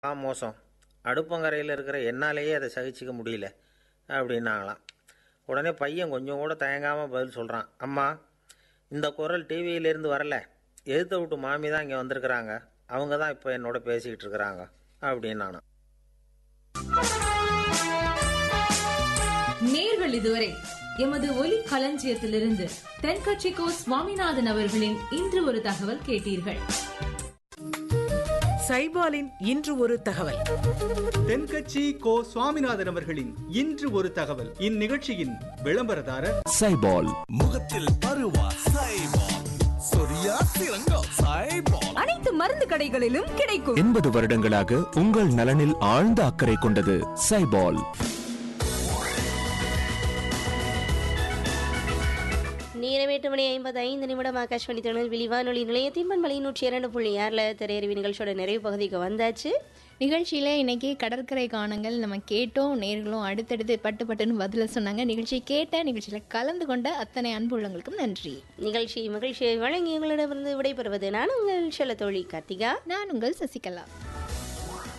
ஆ மோசம் அடுப்பங்கரையில் இருக்கிற என்னாலேயே அதை சகிச்சிக்க முடியல அப்படின்னாங்களாம் உடனே பையன் கொஞ்சம் கூட தயங்காமல் பதில் சொல்கிறான் அம்மா இந்த குரல் டிவியிலேருந்து வரல எதிர்த்த விட்டு மாமி தான் இங்கே வந்திருக்கிறாங்க அவங்க தான் இப்போ என்னோட பேசிக்கிட்டு இருக்கிறாங்க அப்படின்னு நானும் நேர்கள் இதுவரை எமது ஒலி களஞ்சியத்திலிருந்து தென்கட்சிக்கோ சுவாமிநாதன் அவர்களின் இன்று ஒரு தகவல் கேட்டீர்கள் சைபாலின் இன்று ஒரு தகவல் தென்கட்சி கோ சுவாமிநாதன் அவர்களின் இன்று ஒரு தகவல் இந்நிகழ்ச்சியின் விளம்பரதாரர் சைபால் முகத்தில் பருவா சைபால் சொரியா சிறங்கா சைபால் அனைத்து மருந்து கடைகளிலும் கிடைக்கும் எண்பது வருடங்களாக உங்கள் நலனில் ஆழ்ந்த அக்கறை கொண்டது சைபால் நேரம் எட்டு மணி ஐம்பது ஐந்து நிமிடம் ஆகாஷ்வாணி திருநெல்வேலி வானொலி நிலையத்தின் மண்மலை நூற்றி இரண்டு புள்ளி ஆறில் திரையறிவு நிகழ்ச்சியோட நிறைவு பகுதிக்கு வந்தாச்சு நிகழ்ச்சியில் இன்னைக்கு கடற்கரை காணங்கள் நம்ம கேட்டோம் நேர்களும் அடுத்தடுத்து பட்டு பட்டுன்னு பதில சொன்னாங்க நிகழ்ச்சி கேட்ட நிகழ்ச்சியில் கலந்து கொண்ட அத்தனை அன்பு உள்ளவங்களுக்கும் நன்றி நிகழ்ச்சி மகிழ்ச்சியை வழங்கி உங்களிடமிருந்து விடைபெறுவது நான் உங்கள் செல்ல தோழி கார்த்திகா நான் உங்கள் சசிகலா